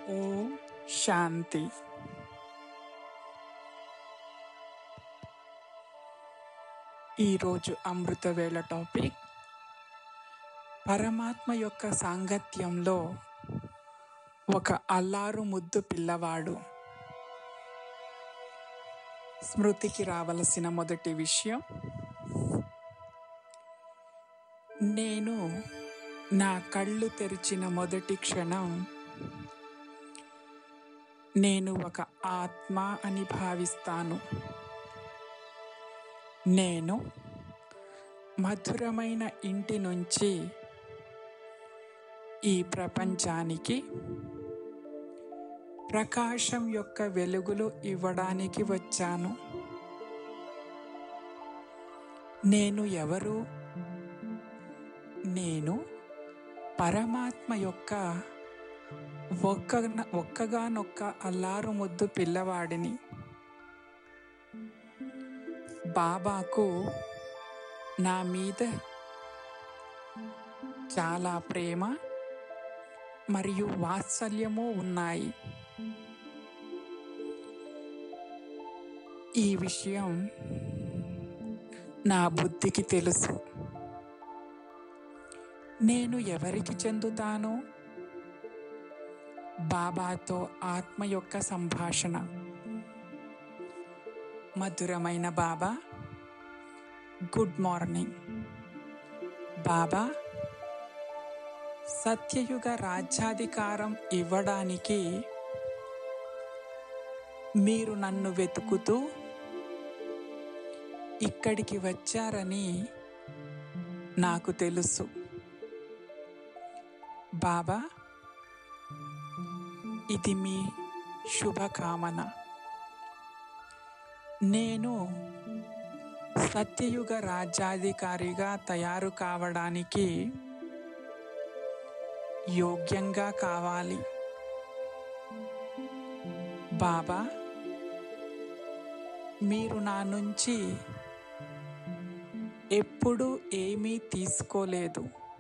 ఓం శాంతి ఈరోజు అమృతవేళ టాపిక్ పరమాత్మ యొక్క సాంగత్యంలో ఒక అల్లారు ముద్దు పిల్లవాడు స్మృతికి రావలసిన మొదటి విషయం నేను నా కళ్ళు తెరిచిన మొదటి క్షణం నేను ఒక ఆత్మ అని భావిస్తాను నేను మధురమైన ఇంటి నుంచి ఈ ప్రపంచానికి ప్రకాశం యొక్క వెలుగులు ఇవ్వడానికి వచ్చాను నేను ఎవరు నేను పరమాత్మ యొక్క ఒక్క ఒక్కగానొక్క అల్లారు ముద్దు పిల్లవాడిని బాబాకు నా మీద చాలా ప్రేమ మరియు వాత్సల్యము ఉన్నాయి ఈ విషయం నా బుద్ధికి తెలుసు నేను ఎవరికి చెందుతాను బాబాతో ఆత్మ యొక్క సంభాషణ మధురమైన బాబా గుడ్ మార్నింగ్ బాబా సత్యయుగ రాజ్యాధికారం ఇవ్వడానికి మీరు నన్ను వెతుకుతూ ఇక్కడికి వచ్చారని నాకు తెలుసు బాబా ఇది మీ శుభకామన నేను సత్యయుగ రాజ్యాధికారిగా తయారు కావడానికి యోగ్యంగా కావాలి బాబా మీరు నా నుంచి ఎప్పుడూ ఏమీ తీసుకోలేదు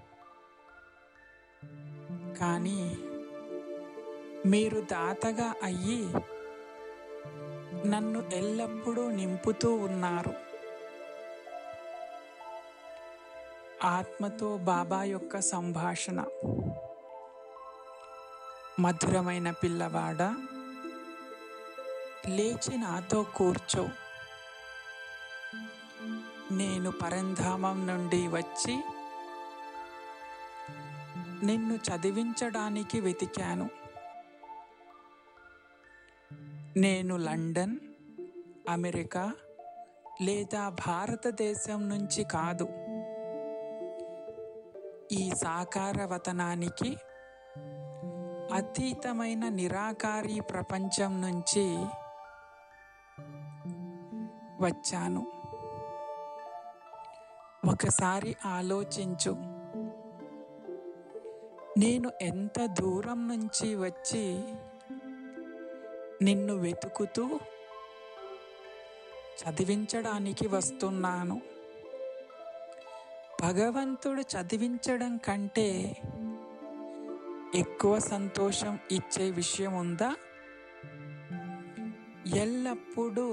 కానీ మీరు దాతగా అయ్యి నన్ను ఎల్లప్పుడూ నింపుతూ ఉన్నారు ఆత్మతో బాబా యొక్క సంభాషణ మధురమైన పిల్లవాడ లేచి నాతో కూర్చో నేను పరంధామం నుండి వచ్చి నిన్ను చదివించడానికి వెతికాను నేను లండన్ అమెరికా లేదా భారతదేశం నుంచి కాదు ఈ సాకార వతనానికి అతీతమైన నిరాకారి ప్రపంచం నుంచి వచ్చాను ఒకసారి ఆలోచించు నేను ఎంత దూరం నుంచి వచ్చి నిన్ను వెతుకుతూ చదివించడానికి వస్తున్నాను భగవంతుడు చదివించడం కంటే ఎక్కువ సంతోషం ఇచ్చే విషయం ఉందా ఎల్లప్పుడూ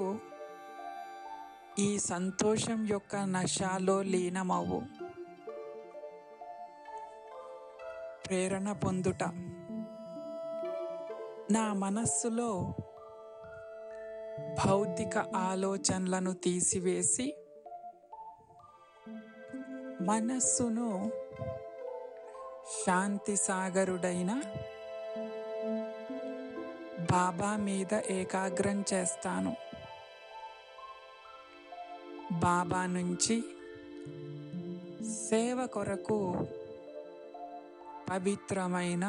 ఈ సంతోషం యొక్క నశాలో లీనమవు ప్రేరణ పొందుట నా మనస్సులో భౌతిక ఆలోచనలను తీసివేసి మనస్సును శాంతి సాగరుడైన బాబా మీద ఏకాగ్రం చేస్తాను బాబా నుంచి సేవ కొరకు పవిత్రమైన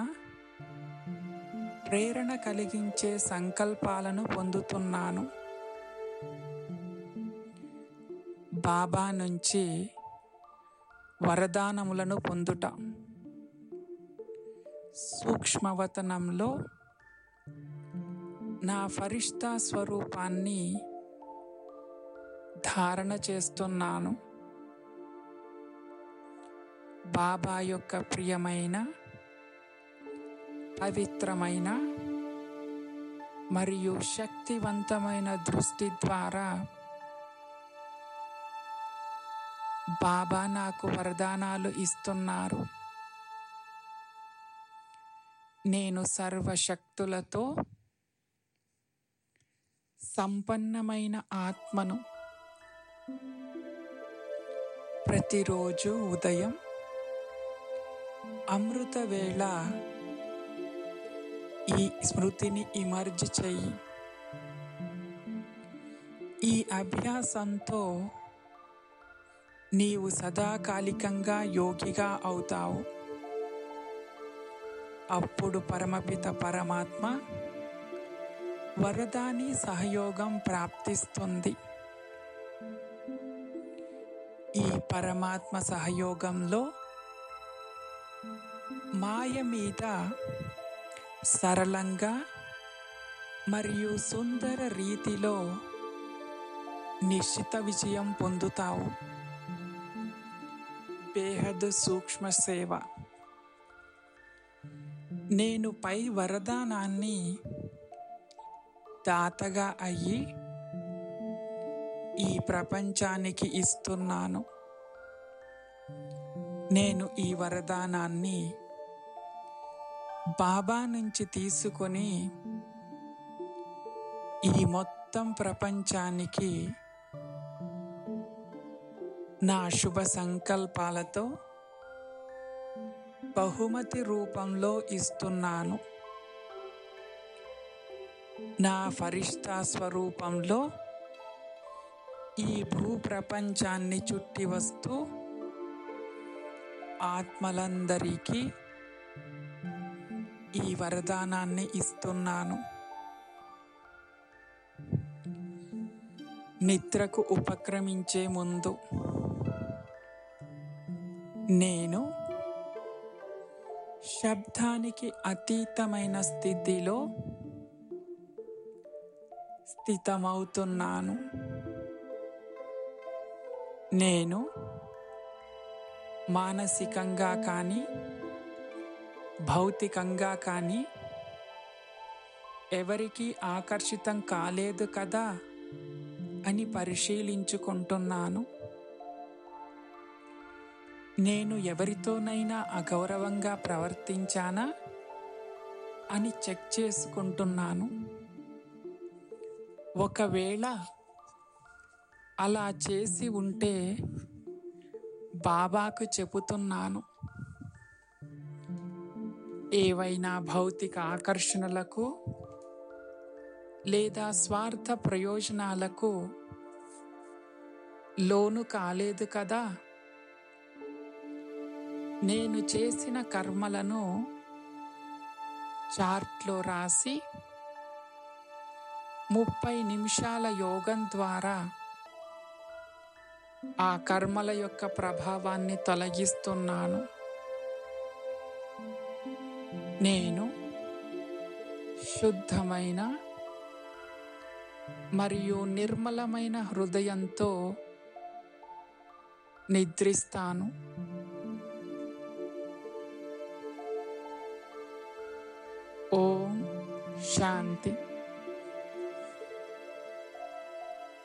ప్రేరణ కలిగించే సంకల్పాలను పొందుతున్నాను బాబా నుంచి వరదానములను పొందుట సూక్ష్మవతనంలో నా ఫరిష్తా స్వరూపాన్ని ధారణ చేస్తున్నాను బాబా యొక్క ప్రియమైన పవిత్రమైన మరియు శక్తివంతమైన దృష్టి ద్వారా బాబా నాకు వరదానాలు ఇస్తున్నారు నేను సర్వశక్తులతో సంపన్నమైన ఆత్మను ప్రతిరోజు ఉదయం అమృత వేళ ఈ స్మృతిని ఇమర్జ్ చెయ్యి ఈ అభ్యాసంతో నీవు సదాకాలికంగా యోగిగా అవుతావు అప్పుడు పరమపిత పరమాత్మ వరదాని సహయోగం ప్రాప్తిస్తుంది ఈ పరమాత్మ సహయోగంలో మాయ మీద సరళంగా మరియు సుందర రీతిలో నిశ్చిత విజయం పొందుతావు బేహద్ సూక్ష్మ సేవ నేను పై వరదానాన్ని దాతగా అయ్యి ఈ ప్రపంచానికి ఇస్తున్నాను నేను ఈ వరదానాన్ని బాబా నుంచి తీసుకొని ఈ మొత్తం ప్రపంచానికి నా శుభ సంకల్పాలతో బహుమతి రూపంలో ఇస్తున్నాను నా ఫరిష్తా స్వరూపంలో ఈ భూప్రపంచాన్ని చుట్టి వస్తూ ఆత్మలందరికీ ఈ వరదానాన్ని ఇస్తున్నాను నిద్రకు ఉపక్రమించే ముందు నేను శబ్దానికి అతీతమైన స్థితిలో స్థితమవుతున్నాను నేను మానసికంగా కానీ భౌతికంగా కానీ ఎవరికి ఆకర్షితం కాలేదు కదా అని పరిశీలించుకుంటున్నాను నేను ఎవరితోనైనా అగౌరవంగా ప్రవర్తించానా అని చెక్ చేసుకుంటున్నాను ఒకవేళ అలా చేసి ఉంటే బాబాకు చెబుతున్నాను ఏవైనా భౌతిక ఆకర్షణలకు లేదా స్వార్థ ప్రయోజనాలకు లోను కాలేదు కదా నేను చేసిన కర్మలను చార్ట్లో రాసి ముప్పై నిమిషాల యోగం ద్వారా ఆ కర్మల యొక్క ప్రభావాన్ని తొలగిస్తున్నాను నేను శుద్ధమైన మరియు నిర్మలమైన హృదయంతో నిద్రిస్తాను ఓం శాంతి